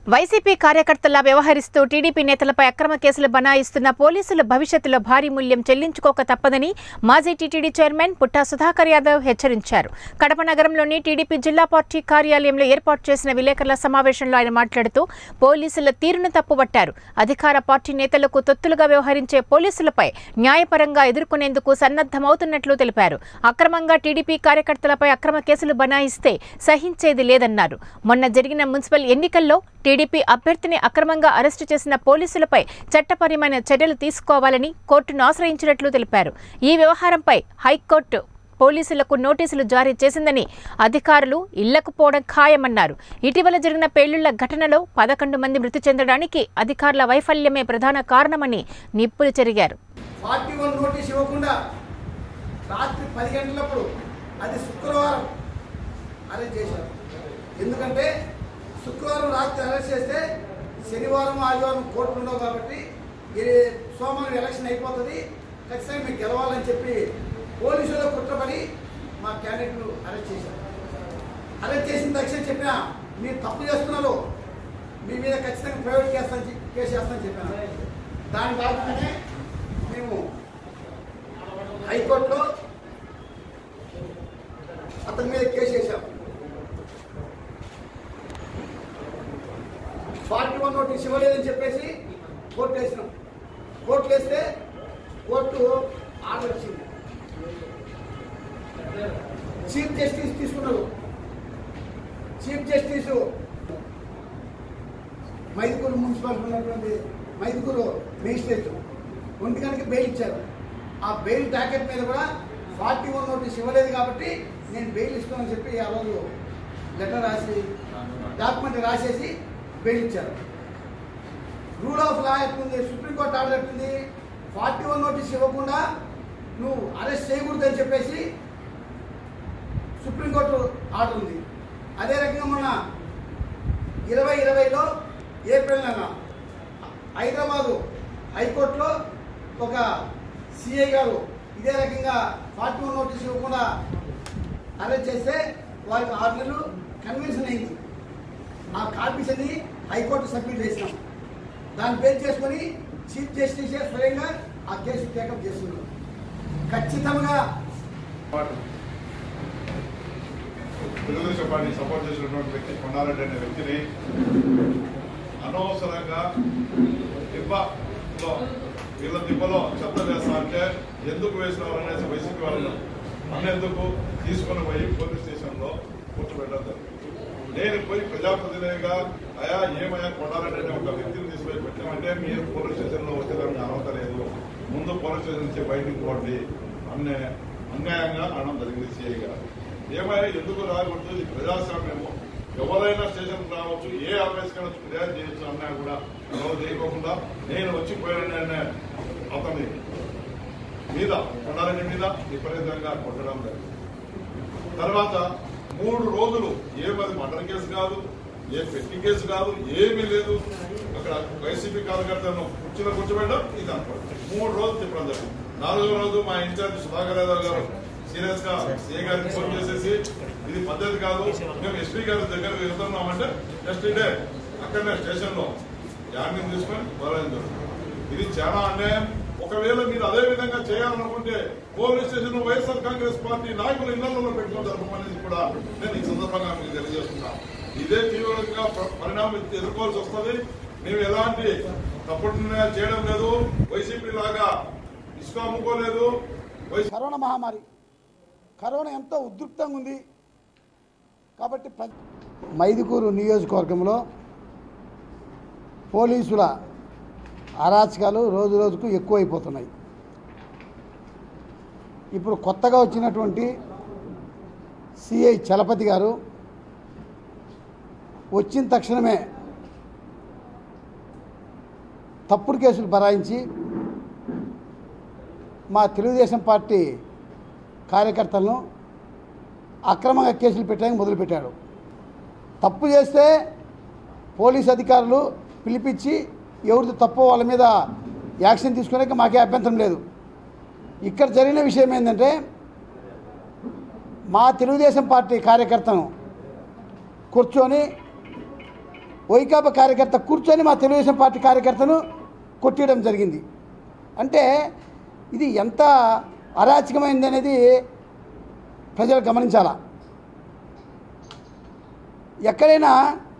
YCP కార్యకర్తలా వ్యవహరిస్తూ TDP నేతలపై అక్రమ కేసులు బనాయిస్తున్న పోలీసులు భవిష్యత్తులో భారీ మూల్యం చెల్లించుకోక తప్పదని మాజీ టీటీడీ చైర్మన్ పుట్టా సుధాకర్ యాదవ్ హెచ్చరించారు కడప నగరంలోని టీడీపీ జిల్లా పార్టీ కార్యాలయంలో ఏర్పాటు చేసిన విలేకరుల సమావేశంలో ఆయన మాట్లాడుతూ పోలీసుల తీరును తప్పుబట్టారు అధికార పార్టీ నేతలకు తొత్తులుగా వ్యవహరించే పోలీసులపై న్యాయపరంగా ఎదుర్కొనేందుకు సన్నద్ధమవుతున్నట్లు తెలిపారు అక్రమంగా టీడీపీ కార్యకర్తలపై అక్రమ కేసులు బనాయిస్తే సహించేది లేదన్నారు మొన్న జరిగిన మున్సిపల్ ఎన్నికల్లో టీడీపీ అభ్యర్థిని అక్రమంగా అరెస్టు చేసిన పోలీసులపై చట్టపరమైన చర్యలు తీసుకోవాలని కోర్టును ఆశ్రయించినట్లు తెలిపారు ఈ వ్యవహారంపై హైకోర్టు పోలీసులకు నోటీసులు జారీ చేసిందని అధికారులు ఇళ్లకు పోవడం ఖాయమన్నారు ఇటీవల జరిగిన పేలుళ్ల ఘటనలో పదకొండు మంది మృతి చెందడానికి అధికారుల వైఫల్యమే ప్రధాన కారణమని నిప్పులు చెరిగారు ఫార్టీ వన్ నోటీస్ ఇవ్వకుండా రాత్రి పది గంటలప్పుడు అది శుక్రవారం అరెస్ట్ చేశారు ఎందుకంటే శుక్రవారం రాత్రి అరెస్ట్ చేస్తే శనివారం ఆదివారం కోర్టులు ఉండవు కాబట్టి ఇది సోమవారం ఎలక్షన్ అయిపోతుంది ఖచ్చితంగా మీకు గెలవాలని చెప్పి పోలీసులు కుట్రపడి మా క్యాండిడేట్లు అరెస్ట్ చేశారు అరెస్ట్ చేసిన తక్షణం చెప్పినా మీరు తప్పు చేస్తున్నారు మీ మీద ఖచ్చితంగా ప్రైవేట్ కేసు అని చెప్పి- కేసు చేస్తానని చెప్పాను దాని భాగంగానే మేము హైకోర్టులో అతని మీద కేసు వేసాం ఫార్టీ వన్ నోటీస్ ఇవ్వలేదని చెప్పేసి కోర్టు వేసినాం కోర్టు వేస్తే కోర్టు ఆర్డర్ ఇచ్చింది చీఫ్ జస్టిస్ తీసుకున్నారు చీఫ్ జస్టిస్ మైదుకూరు మున్సిపాలిటీ ఉన్నటువంటి మైదుకూరు మేజిస్ట్రేట్ ఒంటి గంటకి బెయిల్ ఇచ్చారు ఆ బెయిల్ టాకెట్ మీద కూడా ఫార్టీ వన్ నోటీస్ ఇవ్వలేదు కాబట్టి నేను బెయిల్ ఇస్తానని చెప్పి ఆ రోజు లెటర్ రాసి డాక్యుమెంట్ రాసేసి బెయిల్ ఇచ్చారు రూల్ ఆఫ్ లా ఎట్లుంది సుప్రీంకోర్టు ఆర్డర్ ఎట్లుంది ఫార్టీ వన్ నోటీస్ ఇవ్వకుండా నువ్వు అరెస్ట్ చేయకూడదని చెప్పేసి సుప్రీంకోర్టు ఆర్డర్ ఉంది అదే రకంగా మొన్న ఇరవై ఇరవైలో ఏప్రిల్ నెల హైదరాబాదు హైకోర్టులో ఒక సిఐ గారు ఇదే రకంగా ఫార్టీ వన్ నోటీస్ ఇవ్వకుండా అరెస్ట్ చేస్తే వారికి ఆరు నెలలు కన్విన్షన్ అయింది ఆ కాపీస్ అన్ని హైకోర్టు సబ్మిట్ చేసినాం దాన్ని బేస్ చేసుకొని చీఫ్ జస్టిస్ స్వయంగా ఆ కేసు టేకప్ చేస్తున్నారు ఖచ్చితంగా తెలుగుదేశం పార్టీ సపోర్ట్ చేసినటువంటి వ్యక్తి కొండారెడ్డి అనే వ్యక్తిని అనవసరంగా దిబ్బలో వీళ్ళ దిబ్బలో చెత్త వేస్తా అంటే ఎందుకు వేసినారు అనేసి వైసీపీ వాళ్ళు అన్నేందుకు తీసుకొని పోయి పోలీస్ స్టేషన్లో కూర్చోబెట్టడం జరిగింది నేను పోయి ప్రజాప్రతినిధిగా అయా ఏమయ్యా కొండారెడ్డి అనే ఒక వ్యక్తిని తీసుకొని పెట్టామంటే మీరు పోలీస్ స్టేషన్లో వచ్చేదానికి అర్హత లేదు ముందు పోలీస్ స్టేషన్ నుంచి బయటికి పోండి అన్నే అన్యాయంగా అనడం జరిగింది సిఐ గారు ఏమైనా ఎందుకు రాకూడదు ఇది ప్రజాస్వామ్యము ఎవరైనా స్టేషన్ రావచ్చు ఏ ఆఫీస్కైనా ఫిర్యాదు చేయొచ్చు అన్నా కూడా ఎవరు చేయకోకుండా నేను వచ్చిపోయాననే అతని మీద కొండారెడ్డి మీద విపరీతంగా కొట్టడం జరిగింది తర్వాత మూడు రోజులు ఏమది మర్డర్ కేసు కాదు ఏ పెట్టి కేసు కాదు ఏమీ లేదు అక్కడ వైసీపీ కార్యకర్తలను కుర్చీలో కూర్చోబెట్టడం ఇది అనుకోండి మూడు రోజులు చెప్పడం జరిగింది నాలుగో రోజు మా ఇన్ఛార్జ్ సుధాకర్ యాదవ్ గారు సీరియస్ గా సీఏ గారికి ఫోన్ చేసేసి ఇది పద్ధతి కాదు మేము ఎస్పీ గారి దగ్గర వెళ్తున్నామంటే నెక్స్ట్ డే అక్కడనే స్టేషన్ లో యాడ్ని తీసుకొని వదలడం ఇది చాలా అన్యాయం ఒకవేళ మీరు అదే విధంగా చేయాలనుకుంటే police station YSR Congress party నాయకులు ఇళ్లలో పెట్టుకుని జరపమనేది కూడా నేను ఈ సందర్భంగా మీకు తెలియజేస్తున్నాను ఇదే తీవ్రంగా ప- పరిణామం ఎదుర్కోవాల్సి వస్తుంది మేము ఎలాంటి తప్పుడు నిర్ణయాలు చేయడం లేదు వైసీపీ లాగా ఇసుక అమ్ముకోలేదు వైసీపీ కరోనా మహమ్మారి కరోనా ఎంతో ఉధృతంగా ఉంది కాబట్టి ప్ర- మైదుకూరు నియోజకవర్గంలో పోలీసుల అరాచకాలు రోజు రోజుకు ఎక్కువైపోతున్నాయి ఇప్పుడు కొత్తగా వచ్చినటువంటి సిఐ చలపతి గారు వచ్చిన తక్షణమే తప్పుడు కేసులు బరాయించి మా తెలుగుదేశం పార్టీ కార్యకర్తలను అక్రమంగా కేసులు పెట్టడానికి మొదలుపెట్టాడు తప్పు చేస్తే పోలీస్ అధికారులు పిలిపించి ఎవరిది తప్పు వాళ్ళ మీద యాక్షన్ తీసుకునే మాకే అభ్యంతరం లేదు ఇక్కడ జరిగిన విషయం ఏంటంటే మా తెలుగుదేశం పార్టీ కార్యకర్తను కూర్చొని వైకాపా కార్యకర్త కూర్చొని మా తెలుగుదేశం పార్టీ కార్యకర్తను కొట్టేయడం జరిగింది అంటే ఇది ఎంత అరాచకమైంది అనేది ప్రజలు గమనించాలా ఎక్కడైనా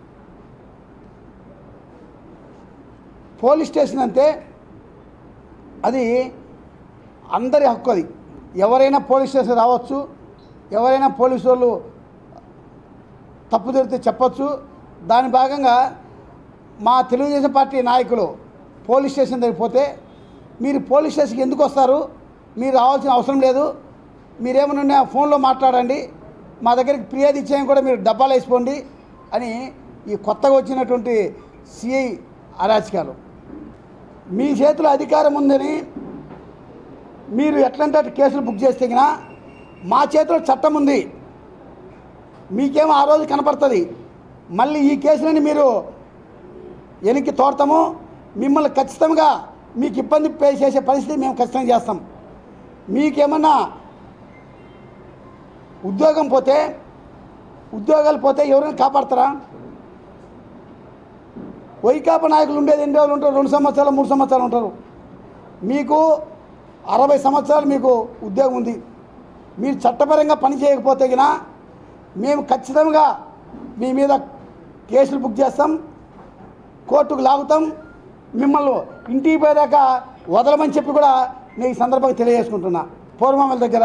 పోలీస్ స్టేషన్ అంతే అది అందరి హక్కు అది ఎవరైనా పోలీస్ స్టేషన్ రావచ్చు ఎవరైనా పోలీసు వాళ్ళు తప్పు జరిగితే చెప్పచ్చు దాని భాగంగా మా తెలుగుదేశం పార్టీ నాయకులు పోలీస్ స్టేషన్ దగ్గరికి పోతే మీరు పోలీస్ స్టేషన్కి ఎందుకు వస్తారు మీరు రావాల్సిన అవసరం లేదు మీరేమన్నా ఫోన్లో మాట్లాడండి మా దగ్గరికి ఫిర్యాదు ఇచ్చేయం కూడా మీరు డబ్బాలు వేసుకోండి అని ఈ కొత్తగా వచ్చినటువంటి సిఐ అరాచకాలు మీ చేతిలో అధికారం ఉందని మీరు ఎట్లంటే అటు కేసులు బుక్ చేస్తే గినా మా చేతిలో చట్టం ఉంది మీకేమో ఆ రోజు కనపడుతుంది మళ్ళీ ఈ కేసులని మీరు వెనక్కి తోడతాము మిమ్మల్ని ఖచ్చితంగా మీకు ఇబ్బంది పే చేసే పరిస్థితి మేము ఖచ్చితంగా చేస్తాం మీకేమన్నా ఉద్యోగం పోతే ఉద్యోగాలు పోతే ఎవరైనా కాపాడతారా వైకాపా నాయకులు ఉండేది ఎన్ని రోజులు ఉంటారు రెండు సంవత్సరాలు మూడు సంవత్సరాలు ఉంటారు మీకు అరవై సంవత్సరాలు మీకు ఉద్యోగం ఉంది మీరు చట్టపరంగా పని చేయకపోతే గిన మేము ఖచ్చితంగా మీ మీద కేసులు బుక్ చేస్తాం కోర్టుకు లాగుతాం మిమ్మల్ని ఇంటికి పోయాక వదలమని చెప్పి కూడా నేను ఈ సందర్భంగా తెలియజేసుకుంటున్నా పూర్వమామల దగ్గర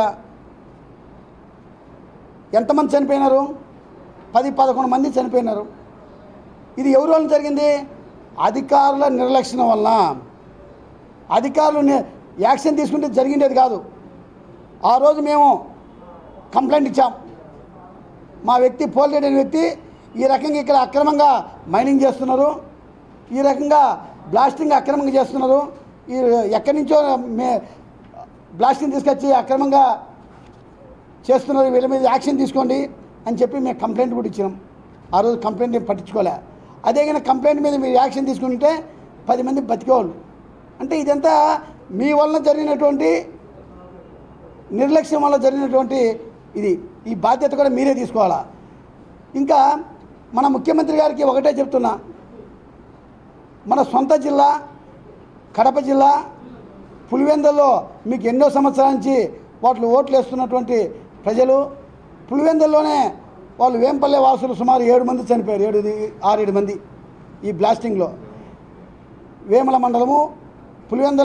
ఎంతమంది చనిపోయినారు పది పదకొండు మంది చనిపోయినారు ఇది ఎవరి వల్ల జరిగింది అధికారుల నిర్లక్ష్యం వలన అధికారులు ని- యాక్షన్ తీసుకుంటే జరిగిండేది కాదు ఆ రోజు మేము కంప్లైంట్ ఇచ్చాం మా వ్యక్తి పోల్రెడ్డి అనే వ్యక్తి ఈ రకంగా ఇక్కడ అక్రమంగా మైనింగ్ చేస్తున్నారు ఈ రకంగా బ్లాస్టింగ్ అక్రమంగా చేస్తున్నారు ఈ ఎక్కడి నుంచో మే బ్లాస్టింగ్ తీసుకొచ్చి అక్రమంగా చేస్తున్నారు వీళ్ళ మీద యాక్షన్ తీసుకోండి అని చెప్పి మేము కంప్లైంట్ కూడా ఇచ్చినాం ఆ రోజు కంప్లైంట్ ఏం పట్టించుకోలే అదే కానీ కంప్లైంట్ మీద మీరు యాక్షన్ తీసుకుంటే పది మంది బతికేవాళ్ళు అంటే ఇదంతా మీ వలన జరిగినటువంటి నిర్లక్ష్యం వల్ల జరిగినటువంటి ఇది ఈ బాధ్యత కూడా మీరే తీసుకోవాలా ఇంకా మన ముఖ్యమంత్రి గారికి ఒకటే చెప్తున్నా మన సొంత జిల్లా కడప జిల్లా పులివెందుల్లో మీకు ఎన్నో సంవత్సరాల నుంచి వాటిలో ఓట్లు వేస్తున్నటువంటి ప్రజలు పులివెందుల్లోనే వాళ్ళు వేంపల్లె వాసులు సుమారు ఏడు మంది చనిపోయారు ఏడు ఆరేడు మంది ఈ బ్లాస్టింగ్లో వేమల మండలము పులివెందుల